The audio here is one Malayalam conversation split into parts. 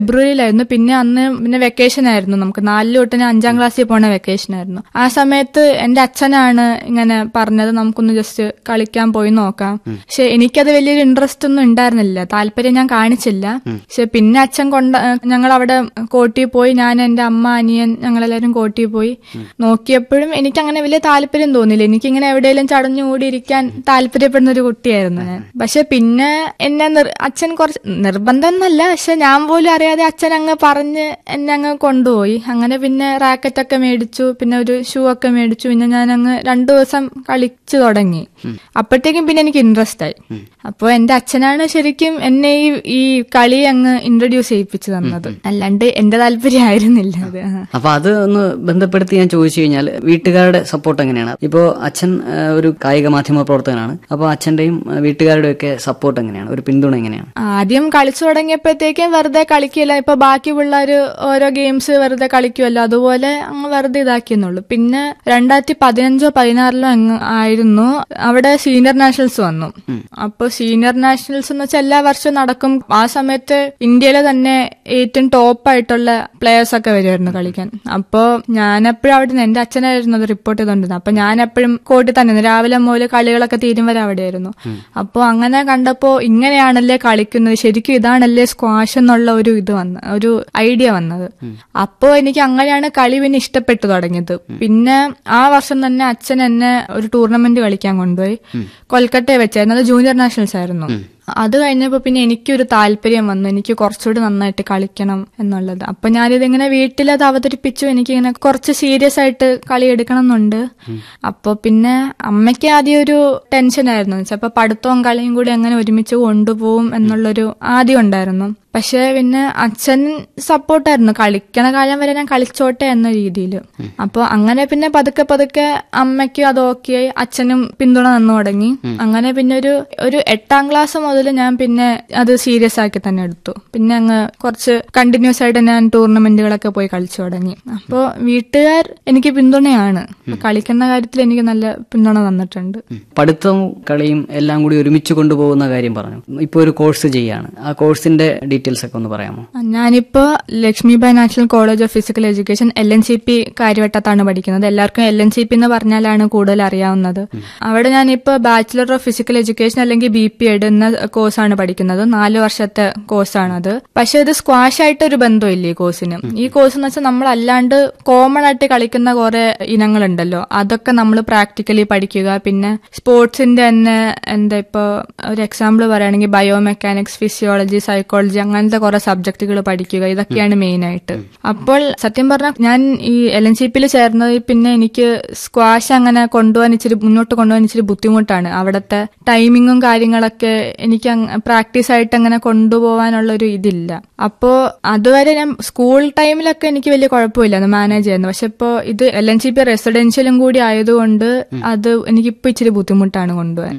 ഫെബ്രുവരിയിലായിരുന്നു പിന്നെ അന്ന് പിന്നെ വെക്കേഷൻ ആയിരുന്നു നമുക്ക് നാലിൽ തൊട്ട് ഞാൻ അഞ്ചാം ക്ലാസ്സിൽ പോണ വെക്കേഷൻ ആയിരുന്നു ആ സമയത്ത് എന്റെ അച്ഛനാണ് ഇങ്ങനെ പറഞ്ഞത് നമുക്കൊന്ന് ജസ്റ്റ് കളിക്കാൻ പോയി നോക്കാം പക്ഷെ എനിക്കത് വലിയൊരു ഇൻട്രസ്റ്റ് ഒന്നും ഉണ്ടായിരുന്നില്ല താല്പര്യം ഞാൻ കാണിച്ചില്ല പക്ഷെ പിന്നെ അച്ഛൻ കൊണ്ട ഞങ്ങൾ അവിടെ കോട്ടി പോയി ഞാൻ എന്റെ അമ്മ അനിയൻ ഞങ്ങളെല്ലാരും കോട്ടി പോയി നോക്കിയപ്പോഴും എനിക്ക് അങ്ങനെ വലിയ താല്പര്യം തോന്നിയില്ല എനിക്കിങ്ങനെ എവിടെയെങ്കിലും ചടഞ്ഞു കൂടി ഇരിക്കാൻ താല്പര്യപ്പെടുന്ന ഒരു കുട്ടിയായിരുന്നു ഞാൻ പക്ഷെ പിന്നെ എന്നെ നിർ- അച്ഛൻ കുറച്ച് നിർബന്ധം എന്നല്ല പക്ഷെ ഞാൻ പോലും അറിയാതെ അച്ഛൻ അങ്ങ് പറഞ്ഞ് എന്നെ അങ്ങ് കൊണ്ടുപോയി അങ്ങനെ പിന്നെ റാക്കറ്റ് ഒക്കെ മേടിച്ചു പിന്നെ ഒരു ഷൂ ഒക്കെ മേടിച്ചു പിന്നെ ഞാൻ അങ്ങ് രണ്ടു ദിവസം കളിച്ചു തുടങ്ങി അപ്പോഴത്തേക്കും പിന്നെ എനിക്ക് ഇൻട്രസ്റ്റ് ആയി അപ്പോൾ എന്റെ അച്ഛനാണ് ശരിക്കും എന്നെ ഈ ഈ കളി അങ്ങ് ഇൻട്രൊഡ്യൂസ് ചെയ്യിപ്പിച്ചു തന്നത് അല്ലാണ്ട് എന്റെ താല്പര്യമായിരുന്നില്ല അത് ആ. അപ്പൊ അത് ഒന്ന് ബന്ധപ്പെടുത്തി ഞാൻ ചോദിച്ചു കഴിഞ്ഞാൽ വീട്ടുകാരുടെ സപ്പോർട്ട് എങ്ങനെയാണ് ഇപ്പോ അച്ഛൻ ആ, ഒരു കായിക മാധ്യമ പ്രവർത്തകനാണ് അപ്പോൾ അച്ഛന്റെയും ആ, വീട്ടുകാരുടെയും ഒക്കെ സപ്പോർട്ട് എങ്ങനെയാണ് ഒരു പിന്തുണ എങ്ങനെയാണ് ആദ്യം കളിച്ചു തുടങ്ങിയപ്പോഴത്തേക്കും വെറുതെ കളിക്കില്ല ഇപ്പൊ ബാക്കി പിള്ളേര് ഓരോ ഗെയിംസ് വെറുതെ കളിക്കുമല്ലോ അതുപോലെ അങ്ങ് വെറുതെ ഇതാക്കിയെന്നുള്ളൂ പിന്നെ രണ്ടായിരത്തി പതിനഞ്ചോ പതിനാറിലോ അങ്ങ് ആയിരുന്നു അവിടെ സീനിയർ നാഷണൽസ് വന്നു അപ്പൊ സീനിയർ നാഷണൽസ് എന്ന് വെച്ചാൽ എല്ലാ വർഷവും നടക്കും ആ സമയത്ത് ഇന്ത്യയിലെ തന്നെ ഏറ്റവും ടോപ്പ് ആയിട്ടുള്ള പ്ലേയേഴ്സ് ഒക്കെ വരുമായിരുന്നു കളിക്കാൻ അപ്പോ ഞാനെപ്പോഴും അവിടെ നിന്ന് എന്റെ അച്ഛനായിരുന്നു അത് റിപ്പോർട്ട് ചെയ്തോണ്ടിരുന്നത് അപ്പൊ ഞാൻ എപ്പോഴും കോട്ടി തന്നെ രാവിലെ മുതൽ കളികളൊക്കെ തീരും വരെ അവിടെയായിരുന്നു അപ്പോ അങ്ങനെ കണ്ടപ്പോ ഇങ്ങനെയാണല്ലേ കളിക്കുന്നത് ശരിക്കും ഇതാണല്ലേ സ്ക്വാഷ് എന്നുള്ള ഒരു ഇത് വന്ന ഒരു ഐഡിയ വന്നത് അപ്പോ എനിക്ക് അങ്ങനെയാണ് കളി പിന്നെ ഇഷ്ടപ്പെട്ടു തുടങ്ങിയത് പിന്നെ ആ വർഷം തന്നെ അച്ഛൻ എന്നെ ഒരു ടൂർണമെന്റ് കളിക്കാൻ കൊണ്ടുപോയി കൊൽക്കട്ടയെ വെച്ചായിരുന്നു അത് ജൂനിയർ നാഷണൽസ് ആയിരുന്നു അത് കഴിഞ്ഞപ്പോ പിന്നെ എനിക്കൊരു താല്പര്യം വന്നു എനിക്ക് കുറച്ചുകൂടി നന്നായിട്ട് കളിക്കണം എന്നുള്ളത് അപ്പൊ ഞാനിതിങ്ങനെ വീട്ടിലത് അവതരിപ്പിച്ചു എനിക്കിങ്ങനെ കുറച്ച് സീരിയസ് ആയിട്ട് കളി എടുക്കണം എന്നുണ്ട് അപ്പൊ പിന്നെ അമ്മയ്ക്ക് ആദ്യം ഒരു ടെൻഷൻ ആയിരുന്നു ചിലപ്പോ പഠിത്തവും കളിയും കൂടി എങ്ങനെ ഒരുമിച്ച് കൊണ്ടുപോകും എന്നുള്ളൊരു ആദ്യം ഉണ്ടായിരുന്നു പക്ഷെ പിന്നെ അച്ഛൻ സപ്പോർട്ടായിരുന്നു കളിക്കണ കാലം വരെ ഞാൻ കളിച്ചോട്ടെ എന്ന രീതിയിൽ അപ്പൊ അങ്ങനെ പിന്നെ പതുക്കെ പതുക്കെ അമ്മയ്ക്കും അത് ഓക്കെ ആയി അച്ഛനും പിന്തുണ തന്നു തുടങ്ങി അങ്ങനെ പിന്നെ ഒരു ഒരു എട്ടാം ക്ലാസ് മുതൽ ഞാൻ പിന്നെ അത് സീരിയസ് ആക്കി തന്നെ എടുത്തു പിന്നെ അങ്ങ് കുറച്ച് കണ്ടിന്യൂസ് ആയിട്ട് ഞാൻ ടൂർണമെന്റുകളൊക്കെ പോയി കളിച്ചു തുടങ്ങി അപ്പോ വീട്ടുകാർ എനിക്ക് പിന്തുണയാണ് കളിക്കുന്ന കാര്യത്തിൽ എനിക്ക് നല്ല പിന്തുണ തന്നിട്ടുണ്ട് പഠിത്തവും കളിയും എല്ലാം കൂടി ഒരുമിച്ച് കൊണ്ടുപോകുന്ന കാര്യം പറഞ്ഞു ഇപ്പൊ ഒരു കോഴ്സ് ചെയ്യാണ് ആ കോഴ്സിന്റെ ഡീറ്റെയിൽസ് ഒക്കെ ഒന്ന് പറയാമോ ഞാനിപ്പോ Lakshmibai national college of physical education L N C P കാര്യവട്ടത്താണ് പഠിക്കുന്നത് എല്ലാവർക്കും എൽ എൻ സി പി എന്ന് പറഞ്ഞാലാണ് കൂടുതൽ അറിയാവുന്നത് അവിടെ ഞാനിപ്പോ ബാച്ചിലർ ഓഫ് ഫിസിക്കൽ എഡ്യൂക്കേഷൻ അല്ലെങ്കിൽ ബി പി എഡ് എന്ന കോഴ്സാണ് പഠിക്കുന്നത് നാല് വർഷത്തെ കോഴ്സാണത് പക്ഷെ ഇത് സ്ക്വാഷ് ആയിട്ട് ഒരു ബന്ധമില്ല ഈ കോഴ്സിന് ഈ കോഴ്സ് എന്ന് വെച്ചാൽ നമ്മൾ അല്ലാണ്ട് കോമൺ ആയിട്ട് കളിക്കുന്ന കുറെ ഇനങ്ങളുണ്ടല്ലോ അതൊക്കെ നമ്മൾ പ്രാക്ടിക്കലി പഠിക്കുക പിന്നെ സ്പോർട്സിന്റെ തന്നെ എന്താ ഇപ്പൊ ഒരു എക്സാമ്പിൾ പറയുകയാണെങ്കിൽ ബയോ മെക്കാനിക്സ് ഫിസിയോളജി സൈക്കോളജി അങ്ങനത്തെ കുറെ സബ്ജക്റ്റുകൾ പഠിക്കുക ഇതൊക്കെയാണ് മെയിൻ ആയിട്ട് അപ്പോൾ സത്യം പറഞ്ഞാൽ ഞാൻ ഈ എൽ എൻ സി പിയിൽ ചേർന്നത് പിന്നെ എനിക്ക് സ്ക്വാഷ് അങ്ങനെ കൊണ്ടുപോകാൻ ഇച്ചിരി മുന്നോട്ട് കൊണ്ടുപോകാൻ ഇച്ചിരി ബുദ്ധിമുട്ടാണ് അവിടുത്തെ ടൈമിങ്ങും കാര്യങ്ങളൊക്കെ എനിക്ക് പ്രാക്ടീസ് ആയിട്ട് അങ്ങനെ കൊണ്ടുപോകാനുള്ള ഒരു ഇതില്ല അപ്പോ അതുവരെ ഞാൻ സ്കൂൾ ടൈമിലൊക്കെ എനിക്ക് വലിയ കുഴപ്പമില്ല മാനേജ് ചെയ്യുന്നു പക്ഷെ ഇപ്പോ ഇത് എൽ എൻ സി പി റെസിഡൻഷ്യലും കൂടി ആയതുകൊണ്ട് അത് എനിക്കിപ്പോ ഇച്ചിരി ബുദ്ധിമുട്ടാണ് കൊണ്ടുപോകാൻ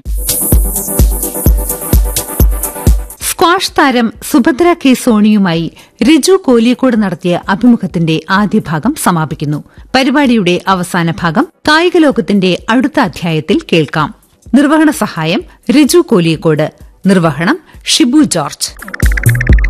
സ്ക്വാഷ് താരം സുഭദ്ര കെ സോണിയുമായി റിജു കോലിയക്കോട് നടത്തിയ അഭിമുഖത്തിന്റെ ആദ്യ ഭാഗം സമാപിക്കുന്നു പരിപാടിയുടെ അവസാന ഭാഗം കായിക ലോകത്തിന്റെ അടുത്ത അധ്യായത്തിൽ കേൾക്കാം നിർവഹണ സഹായം റിജു കോലിയക്കോട് നിർവഹണം ഷിബു ജോർജ്